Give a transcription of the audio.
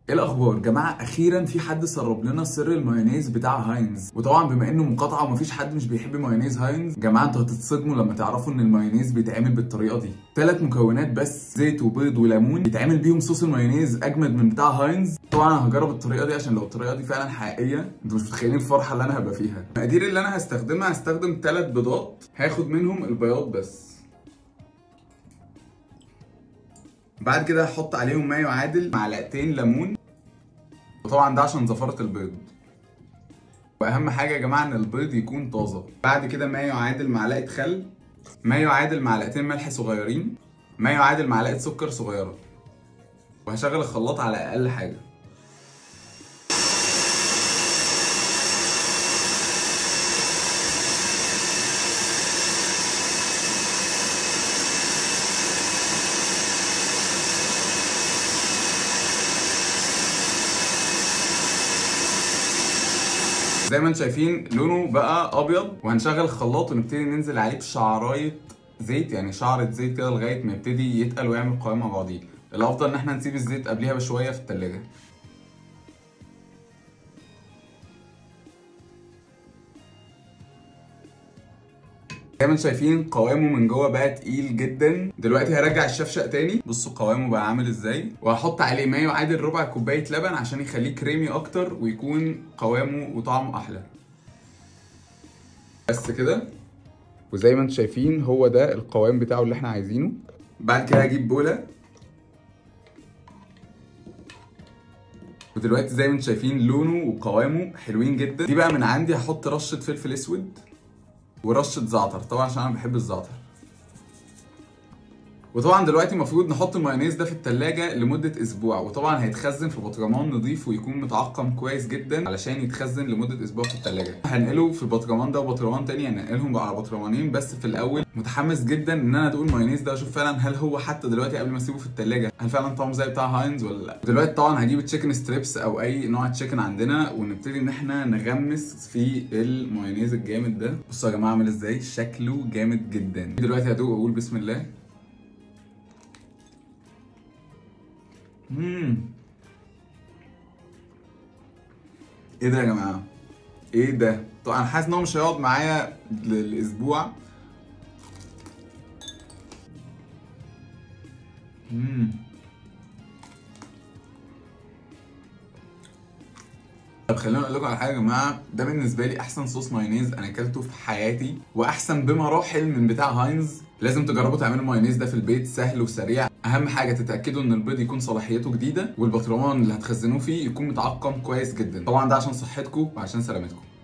ايه الاخبار جماعه اخيرا في حد سرب لنا سر المايونيز بتاع هاينز وطبعا بما انه مقاطعه ومفيش حد مش بيحب مايونيز هاينز جماعه انتوا هتتصدموا لما تعرفوا ان المايونيز بيتعمل بالطريقه دي ثلاث مكونات بس زيت وبيض وليمون بيتعمل بيهم صوص المايونيز اجمد من بتاع هاينز طبعا انا هجرب الطريقه دي عشان لو الطريقه دي فعلا حقيقيه انتوا مش متخيلين الفرحه اللي انا هبقى فيها المقادير اللي انا هستخدمها هستخدم ثلاث بيضات هاخد منهم البياض بس بعد كده هحط عليهم ما يعادل معلقتين ليمون وطبعا ده عشان زفرة البيض واهم حاجة يا جماعة ان البيض يكون طازة بعد كده ما يعادل معلقة خل ما يعادل معلقتين ملح صغيرين ما يعادل معلقة سكر صغيرة وهشغل الخلاط على اقل حاجة زي ما انتم شايفين لونه بقى ابيض وهنشغل الخلاط ونبتدي ننزل عليه بشعرايه زيت يعني شعرة زيت كده لغايه ما يبتدي يتقل ويعمل قوام مع بعضيه الافضل ان احنا نسيب الزيت قبلها بشويه في التلاجة زي ما انتم شايفين قوامه من جوه بقى تقيل جدا دلوقتي هرجع الشفشق تاني بصوا قوامه بقى عامل ازاي وهحط عليه ما يعادل ربع كوبايه لبن عشان يخليه كريمي اكتر ويكون قوامه وطعمه احلى بس كده وزي ما انتم شايفين هو ده القوام بتاعه اللي احنا عايزينه بعد كده هجيب بوله ودلوقتي زي ما انتم شايفين لونه وقوامه حلوين جدا دي بقى من عندي هحط رشه فلفل اسود ورشه زعتر طبعا عشان انا بحب الزعتر وطبعا دلوقتي المفروض نحط المايونيز ده في التلاجة لمدة أسبوع وطبعا هيتخزن في برطمان نظيف ويكون متعقم كويس جدا علشان يتخزن لمدة أسبوع في التلاجة هنقله في البرطمان ده وبرطمان تاني هنقلهم على برطمانين بس في الأول متحمس جدا إن أنا أدوق المايونيز ده وأشوف فعلا هل هو حتى دلوقتي قبل ما أسيبه في التلاجة هل فعلا طعمه زي بتاع هاينز ولا لا دلوقتي طبعا هجيب تشيكن ستريبس أو أي نوع تشيكن عندنا ونبتدي إن إحنا نغمس في المايونيز الجامد ده بصوا يا جماعة عامل إزاي شكله جامد جدا دلوقتي هدوق وأقول بسم الله مم. ايه ده يا جماعه ايه ده طبعا انا حاسس ان هو مش هيقعد معايا للاسبوع مم. طب خليني اقول لكم على حاجه يا جماعه ده بالنسبه لي احسن صوص مايونيز انا اكلته في حياتي واحسن بمراحل من بتاع هاينز لازم تجربوا تعملوا المايونيز ده في البيت سهل وسريع اهم حاجه تتاكدوا ان البيض يكون صلاحيته جديده والبطرمان اللي هتخزنوه فيه يكون متعقم كويس جدا طبعا ده عشان صحتكم وعشان سلامتكم